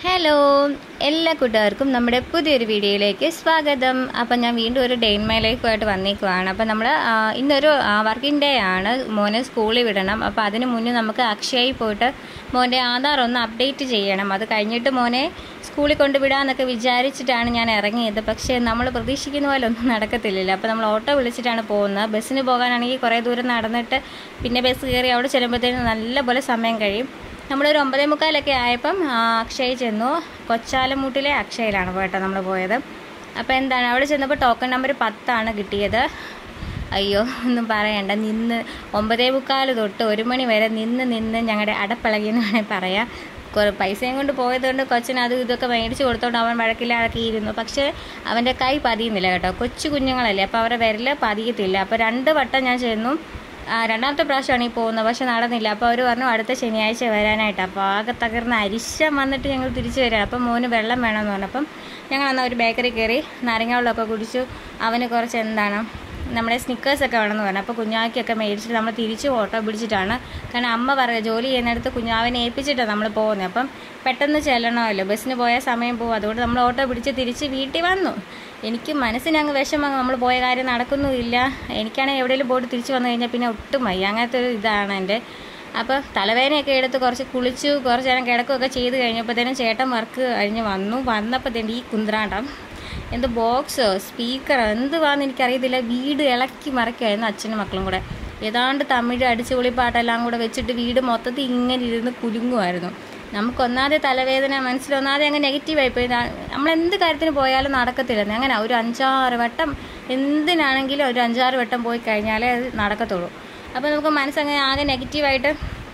hello എല്ലാ കൂട്ടുകാർക്കും നമ്മുടെ പുതിയൊരു വീഡിയോയിലേക്ക് സ്വാഗതം അപ്പം ഞാൻ വീണ്ടും ഒരു ഡേ ഇൻ മൈ ലൈഫുമായിട്ട് വന്നേക്കുവാണ് അപ്പം നമ്മൾ ഇന്നൊരു വർക്കിംഗ് ഡേ ആണ് മോനെ സ്കൂളിൽ വിടണം അപ്പോൾ അതിന് മുന്നേ നമുക്ക് അക്ഷയയിൽ പോയിട്ട് മോൻ്റെ ആധാർ ഒന്ന് അപ്ഡേറ്റ് ചെയ്യണം അത് കഴിഞ്ഞിട്ട് മോനെ സ്കൂളിൽ കൊണ്ടുവിടാമെന്നൊക്കെ വിചാരിച്ചിട്ടാണ് ഞാൻ ഇറങ്ങിയത് പക്ഷേ നമ്മൾ പ്രതീക്ഷിക്കുന്ന പോലെ ഒന്നും നടക്കത്തില്ലല്ലോ അപ്പോൾ നമ്മൾ ഓട്ടോ വിളിച്ചിട്ടാണ് പോകുന്നത് ബസ്സിന് പോകാനാണെങ്കിൽ കുറേ ദൂരം നടന്നിട്ട് പിന്നെ ബസ് കയറി അവിടെ ചെല്ലുമ്പോഴത്തേനും നല്ലപോലെ സമയം കഴിയും നമ്മളൊരു ഒമ്പതേ മുക്കാലൊക്കെ ആയപ്പം ആ, അക്ഷയ് ചെന്നു കൊച്ചാലമൂട്ടിലെ അക്ഷയയിലാണ് പോയിട്ട് നമ്മൾ പോയത് അപ്പോൾ എന്താണ് അവിടെ ചെന്നപ്പോൾ ടോക്കൺ നമ്പർ പത്താണ് കിട്ടിയത് അയ്യോ ഒന്നും പറയണ്ട നിന്ന് ഒമ്പതേ മുക്കാൽ തൊട്ട് ഒരു മണി വരെ നിന്ന് നിന്ന് ഞങ്ങളുടെ അടപ്പിളകിയെന്ന് വേണമെങ്കിൽ പറയാം കുറേ പൈസയും കൊണ്ട് പോയതുകൊണ്ട് കൊച്ചിന് അത് ഇതൊക്കെ മേടിച്ച് കൊടുത്തോണ്ട് അവൻ വഴക്കിലാക്കിയിരുന്നു പക്ഷേ അവൻ്റെ കൈ പതിയുന്നില്ല കേട്ടോ കൊച്ചു കുഞ്ഞുങ്ങളല്ലേ അപ്പോൾ അവരുടെ വിരൽ പതിയത്തില്ല അപ്പോൾ രണ്ട് വട്ടം ഞാൻ ചെന്നു ആ, രണ്ടാമത്തെ പ്രാവശ്യമാണ് ഈ പോകുന്നത് പക്ഷെ നടന്നില്ല അപ്പോൾ അവർ പറഞ്ഞു അടുത്ത ശനിയാഴ്ച വരാനായിട്ട് അപ്പോൾ ആകെ തകർന്ന് അരിശം വന്നിട്ട് ഞങ്ങൾ തിരിച്ചു വരികയാണ് അപ്പം മോന് വെള്ളം വേണമെന്ന് പറഞ്ഞപ്പം ഞങ്ങൾ അന്ന് ഒരു ബേക്കറി കയറി നാരങ്ങ വെള്ളമൊക്കെ കുടിച്ചു അവന് കുറച്ച് എന്താണ് നമ്മുടെ സ്നിക്കേഴ്സൊക്കെ വേണമെന്ന് പറഞ്ഞു അപ്പോൾ കുഞ്ഞാക്കിയൊക്കെ മേടിച്ചിട്ട് നമ്മൾ തിരിച്ച് ഓട്ടോ പിടിച്ചിട്ടാണ് കാരണം അമ്മ പറയുക ജോലി ചെയ്യുന്നിടത്ത് കുഞ്ഞാവിനെ ഏൽപ്പിച്ചിട്ടാണ് നമ്മൾ പോകുന്നത് അപ്പം പെട്ടെന്ന് ചെല്ലണമല്ലോ ബസ്സിന് പോയ സമയം പോകും അതുകൊണ്ട് നമ്മൾ ഓട്ടോ പിടിച്ച് തിരിച്ച് വീട്ടിൽ വന്നു എനിക്ക് മനസ്സിന് അങ്ങ് വിഷമം നമ്മൾ പോയ കാര്യം നടക്കുന്നുമില്ല എനിക്കാണെങ്കിൽ എവിടെയെങ്കിലും പോയിട്ട് തിരിച്ച് വന്നു കഴിഞ്ഞാൽ പിന്നെ ഒട്ടും വയ്യ അങ്ങനത്തെ ഒരു ഇതാണ് എൻ്റെ അപ്പോൾ തലവേദനയൊക്കെ എടുത്ത് കുറച്ച് കുളിച്ചു കുറച്ച് നേരം കിടക്കുകയൊക്കെ ചെയ്ത് കഴിഞ്ഞപ്പോഴത്തേനും ചേട്ടൻ വർക്ക് കഴിഞ്ഞ് വന്നു വന്നപ്പോഴത്തേനും ഈ കുന്ത്രാണ്ടം എന്ത് ബോക്സോ സ്പീക്കറോ എന്തുവാന്ന് എനിക്കറിയത്തില്ല വീട് ഇളക്കി മറിക്കുമായിരുന്നു അച്ഛനും മക്കളും കൂടെ ഏതാണ്ട് തമിഴ് അടിച്ചുപൊളി പാട്ടെല്ലാം കൂടെ വെച്ചിട്ട് വീട് മൊത്തത്തിൽ ഇങ്ങനെ ഇരുന്ന് കുലുങ്ങുമായിരുന്നു നമുക്ക് ഒന്നാതെ തലവേദന മനസ്സിലൊന്നാതെ അങ്ങ് നെഗറ്റീവായി പോയി നമ്മൾ എന്ത് കാര്യത്തിന് പോയാലും നടക്കത്തില്ലെന്ന് അങ്ങനെ ഒരു അഞ്ചാറ് വട്ടം എന്തിനാണെങ്കിലും ഒരു അഞ്ചാറ് വട്ടം പോയി കഴിഞ്ഞാലേ അത് നടക്കത്തുള്ളൂ അപ്പോൾ നമുക്ക് മനസ്സങ്ങനെ ആകെ നെഗറ്റീവായിട്ട്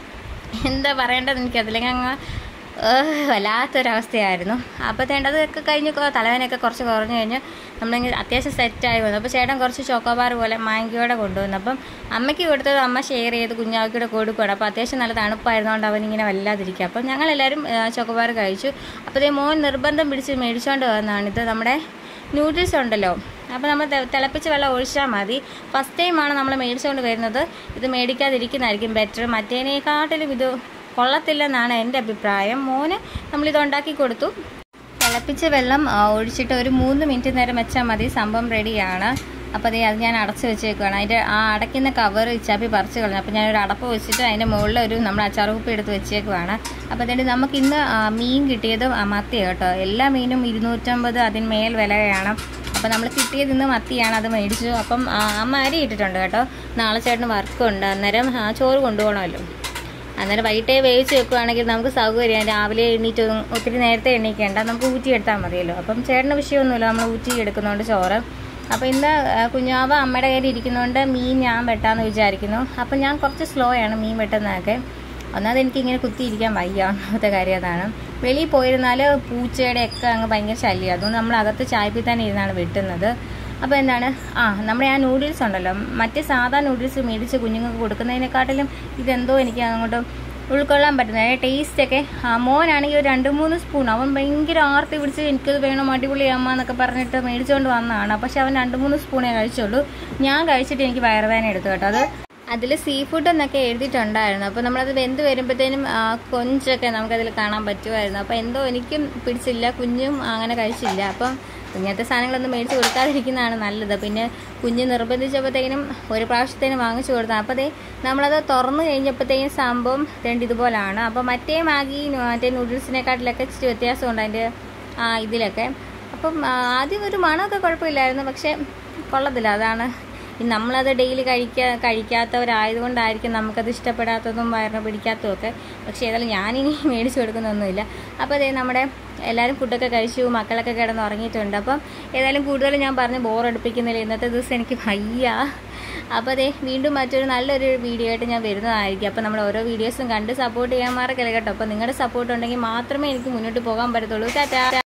എന്താ പറയേണ്ടത് എനിക്കതില്ലെങ്കിൽ അങ്ങ് ഏഹ്, വല്ലാത്തൊരവസ്ഥയായിരുന്നു അപ്പോഴത്തേണ്ടതൊക്കെ കഴിഞ്ഞ് കൊ- തലവേദനയൊക്കെ കുറച്ച് കുറഞ്ഞു കഴിഞ്ഞ് നമ്മളിങ്ങനെ അത്യാവശ്യം സെറ്റായി വന്നു അപ്പോൾ ചേട്ടൻ കുറച്ച് ചോക്കോബാർ പോലെ മാങ്കിയോടെ കൊണ്ടുവന്നു അപ്പം അമ്മയ്ക്ക് കൊടുത്തത് അമ്മ ഷെയർ ചെയ്ത് കുഞ്ഞാവിക്കൂടെ കൊടുക്കുകയാണ് അപ്പോൾ അത്യാവശ്യം നല്ല തണുപ്പായിരുന്നുകൊണ്ട് അവനിങ്ങനെ വല്ലാതിരിക്കുക അപ്പം ഞങ്ങളെല്ലാവരും ചോക്കോബാർ കഴിച്ചു അപ്പോഴത്തേ മോൻ നിർബന്ധം പിടിച്ച് മേടിച്ചുകൊണ്ട് വന്നതാണ് ഇത് നമ്മുടെ നൂഡിൽസ് ഉണ്ടല്ലോ അപ്പോൾ നമ്മൾ തെ- തിളപ്പിച്ച വെള്ളം ഒഴിച്ചാൽ മതി ഫസ്റ്റ് ടൈമാണ് നമ്മൾ മേടിച്ചുകൊണ്ട് വരുന്നത് ഇത് മേടിക്കാതിരിക്കുന്നതായിരിക്കും ബെറ്റർ മറ്റേനേക്കാട്ടിലും ഇത് കൊള്ളത്തില്ലെന്നാണ് എൻ്റെ അഭിപ്രായം മോന് നമ്മളിത് ഉണ്ടാക്കി കൊടുത്തു തിളപ്പിച്ച വെള്ളം ആ, ഒഴിച്ചിട്ട് ഒരു മൂന്ന് മിനിറ്റ് നേരം വെച്ചാൽ മതി സംഭവം റെഡിയാണ് അപ്പോൾ അതേ അത് ഞാൻ അടച്ച് വെച്ചേക്കുവാണ് അതിൻ്റെ ആ അടയ്ക്കുന്ന കവർ ഇച്ചാപ്പി പറിച്ച് കളഞ്ഞു അപ്പോൾ ഞാനൊരു അടപ്പ് വെച്ചിട്ട് അതിൻ്റെ മുകളിൽ ഒരു നമ്മൾ അച്ചാർ കുപ്പി എടുത്ത് വെച്ചേക്കുവാണ് അപ്പോൾ അതുകൊണ്ട് നമുക്ക് ഇന്ന് ആ, മീൻ കിട്ടിയത് ആ, മത്തിയാണ് കേട്ടോ എല്ലാ മീനും ഇരുന്നൂറ്റമ്പത് അതിന്മേൽ വിലയാണ് അപ്പോൾ നമ്മൾ കിട്ടിയത് ഇന്ന് മത്തിയാണ് അത് മേടിച്ചു അപ്പം ആ, അമ്മ അരി ഇട്ടിട്ടുണ്ട് കേട്ടോ നാളെ ചേട്ടന് വർക്കുണ്ട് അന്നേരം ആ, ചോറ് കൊണ്ടുപോകണമല്ലോ അന്നേരം വൈകിട്ടേ വേവിച്ച് വെക്കുകയാണെങ്കിൽ നമുക്ക് സൗകര്യം രാവിലെ എണീറ്റ് ഒന്നും ഒത്തിരി നേരത്തെ എണീക്കേണ്ട നമുക്ക് ഊറ്റി എടുത്താൽ മതിയല്ലോ അപ്പം ചേട്ടന് വിഷയമൊന്നുമില്ല നമ്മൾ ഊറ്റി എടുക്കുന്നുണ്ട് ചോറ് അപ്പോൾ ഇന്ന് ആ, കുഞ്ഞാവ അമ്മയുടെ കയ്യിൽ ഇരിക്കുന്നതുകൊണ്ട് മീൻ ഞാൻ വെട്ടാമെന്ന് വിചാരിക്കുന്നു അപ്പം ഞാൻ കുറച്ച് സ്ലോ ആണ് മീൻ വെട്ടുന്നതൊക്കെ ഒന്നാമത് എനിക്ക് ഇങ്ങനെ കുത്തിയിരിക്കാൻ വയ്യ ഒന്നാമത്തെ കാര്യം അതാണ് വെളിയിൽ പോയിരുന്നാൽ പൂച്ചയുടെ ഒക്കെ അങ്ങ് ഭയങ്കര ശല്യം അതുകൊണ്ട് നമ്മൾ അകത്ത് ചായപ്പിൽ തന്നെ ഇരുന്നാണ് വെട്ടുന്നത് അപ്പോൾ എന്താണ് ആ നമ്മുടെ ആ നൂഡിൽസ് ഉണ്ടല്ലോ മറ്റേ സാധാ നൂഡിൽസ് മേടിച്ച് കുഞ്ഞുങ്ങൾക്ക് കൊടുക്കുന്നതിനെക്കാട്ടിലും ഇതെന്തോ എനിക്ക് അങ്ങോട്ട് ഉൾക്കൊള്ളാൻ പറ്റുന്നത് ടേസ്റ്റ് ഒക്കെ ആ മോനാണെങ്കിൽ ഒരു രണ്ട് മൂന്ന് സ്പൂൺ അവൻ ഭയങ്കര ആർത്തി പിടിച്ച് എനിക്കത് വേണം അടിപൊളി അമ്മ എന്നൊക്കെ പറഞ്ഞിട്ട് മേടിച്ചുകൊണ്ട് വന്നതാണ് പക്ഷെ അവൻ രണ്ട് മൂന്ന് സ്പൂണേ കഴിച്ചുള്ളൂ ഞാൻ കഴിച്ചിട്ട് എനിക്ക് വയറുവേദന എടുത്തു കേട്ടോ അത് അതിൽ സീ ഫുഡ് എന്നൊക്കെ എഴുതിയിട്ടുണ്ടായിരുന്നു അപ്പോൾ നമ്മളത് വെന്ത് വരുമ്പോഴത്തേനും ആ, കൊഞ്ചൊക്കെ നമുക്കതിൽ കാണാൻ പറ്റുമായിരുന്നു അപ്പോൾ എന്തോ എനിക്കും പിടിച്ചില്ല കുഞ്ഞും അങ്ങനെ കഴിച്ചില്ല അപ്പം ഇങ്ങനത്തെ സാധനങ്ങളൊന്നും മേടിച്ച് കൊടുക്കാതിരിക്കുന്നതാണ് നല്ലത് പിന്നെ കുഞ്ഞ് നിർബന്ധിച്ചപ്പോഴത്തേനും ഒരു പ്രാവശ്യത്തേനും വാങ്ങിച്ചു കൊടുത്തു അപ്പോൾ ദേ നമ്മളത് തുറന്നു കഴിഞ്ഞപ്പോഴത്തേക്കും സംഭവം രണ്ട് ഇതുപോലാണ് അപ്പോൾ മറ്റേ മാഗി മറ്റേ നൂഡിൽസിനെക്കാട്ടിലൊക്കെ ഇച്ചിരി വ്യത്യാസമുണ്ട് അതിൻ്റെ ആ, ഇതിലൊക്കെ അപ്പം ആ, ആദ്യം ഒരു മണമൊക്കെ കുഴപ്പമില്ലായിരുന്നു പക്ഷേ കൊള്ളത്തില്ല അതാണ് ഈ നമ്മളത് ഡെയിലി കഴിക്കാ കഴിക്കാത്തവരായതുകൊണ്ടായിരിക്കും നമുക്കത് ഇഷ്ടപ്പെടാത്തതും വയറിന് പിടിക്കാത്തതും ഒക്കെ പക്ഷേ ഏതായാലും ഞാനിനി മേടിച്ചു കൊടുക്കുന്നൊന്നുമില്ല അപ്പോൾ അതേ നമ്മുടെ എല്ലാവരും ഫുഡൊക്കെ കഴിച്ചു മക്കളൊക്കെ കിടന്ന് ഉറങ്ങിയിട്ടുണ്ട് അപ്പം ഏതായാലും കൂടുതൽ ഞാൻ പറഞ്ഞ് ബോറടിപ്പിക്കുന്നില്ല ഇന്നത്തെ ദിവസം എനിക്ക് വയ്യ അപ്പോൾ അതെ വീണ്ടും മറ്റൊരു നല്ലൊരു വീഡിയോ ആയിട്ട് ഞാൻ വരുന്നതായിരിക്കും അപ്പോൾ നമ്മൾ ഓരോ വീഡിയോസും കണ്ട് സപ്പോർട്ട് ചെയ്യാൻ മാറക്കല്ലേ കേട്ടോ അപ്പോൾ നിങ്ങളുടെ സപ്പോർട്ട് ഉണ്ടെങ്കിൽ മാത്രമേ എനിക്ക് മുന്നോട്ട് പോകാൻ പറ്റത്തുള്ളൂ ടാറ്റാ